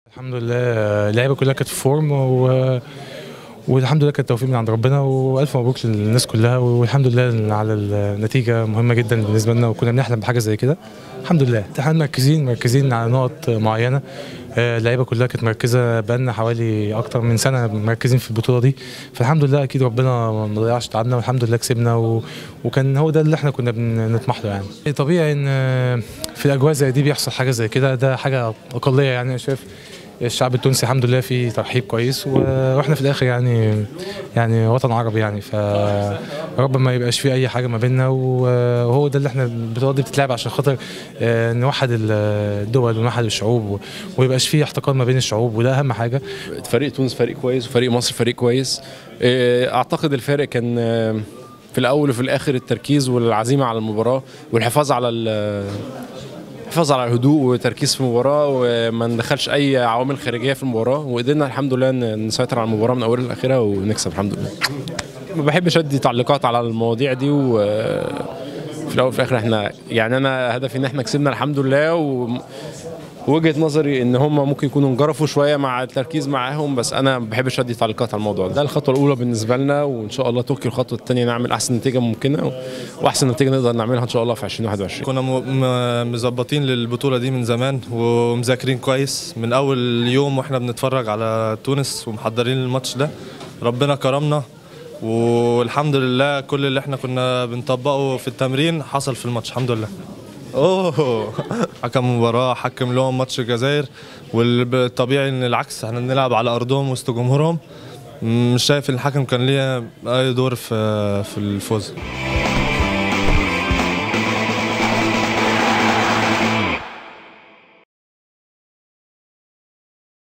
الحمد لله اللعيبه كلها كانت في فورم و... والحمد لله كان توفيق من عند ربنا والف مبروك للناس كلها والحمد لله على النتيجه مهمه جدا بالنسبه لنا وكنا بنحلم بحاجه زي كده الحمد لله احنا مركزين مركزين على نقط معينه آه، اللعيبه كلها كانت مركزه بقالنا حوالي اكتر من سنه مركزين في البطوله دي فالحمد لله اكيد ربنا ما ضيعش تعبنا والحمد لله كسبنا و... وكان هو ده اللي احنا كنا بنطمح له يعني طبيعي ان آه، في الاجواء زي دي بيحصل حاجه زي كده ده حاجه اقليه يعني انا شايف الشعب التونسي الحمد لله فيه ترحيب كويس و- واحنا في الاخر يعني يعني وطن عربي يعني فرب ما يبقاش فيه اي حاجه ما بيننا وهو ده اللي احنا البطوله دي بتتلعب عشان خاطر آه، نوحد الدول ونوحد الشعوب و- ويبقاش فيه احتقان ما بين الشعوب وده اهم حاجه فريق تونس فريق كويس وفريق مصر فريق كويس آه، اعتقد الفارق كان آه، في الاول وفي الاخر التركيز والعزيمه على المباراه والحفاظ على ال- الحفاظ على الهدوء وتركيز في المباراه وما ندخلش اي عوامل خارجيه في المباراه وقدرنا الحمد لله ن- نسيطر على المباراه من اولها لاخرها ونكسب الحمد لله ما بحبش ادي تعليقات على المواضيع دي و في الاول وفي الاخر احنا يعني انا هدفي ان احنا كسبنا الحمد لله و وجهه نظري ان هم ممكن يكونوا انجرفوا شويه مع التركيز معاهم بس انا ما بحبش ادي تعليقات على الموضوع ده ده الخطوه الاولى بالنسبه لنا وان شاء الله طوكيو الخطوه الثانيه نعمل احسن نتيجه ممكنه واحسن نتيجه نقدر نعملها ان شاء الله في 2021 كنا م- م- مظبطين للبطولة دي من زمان ومذاكرين كويس من أول يوم واحنا بنتفرج على تونس ومحضرين الماتش ده ربنا كرمنا والحمد لله كل اللي احنا كنا بنطبقه في التمرين حصل في الماتش الحمد لله اوه حكم مباراة حكم لهم ماتش الجزائر والطبيعي ان العكس احنا بنلعب على ارضهم وسط جمهورهم مش شايف ان الحكم كان ليه اي دور في في الفوز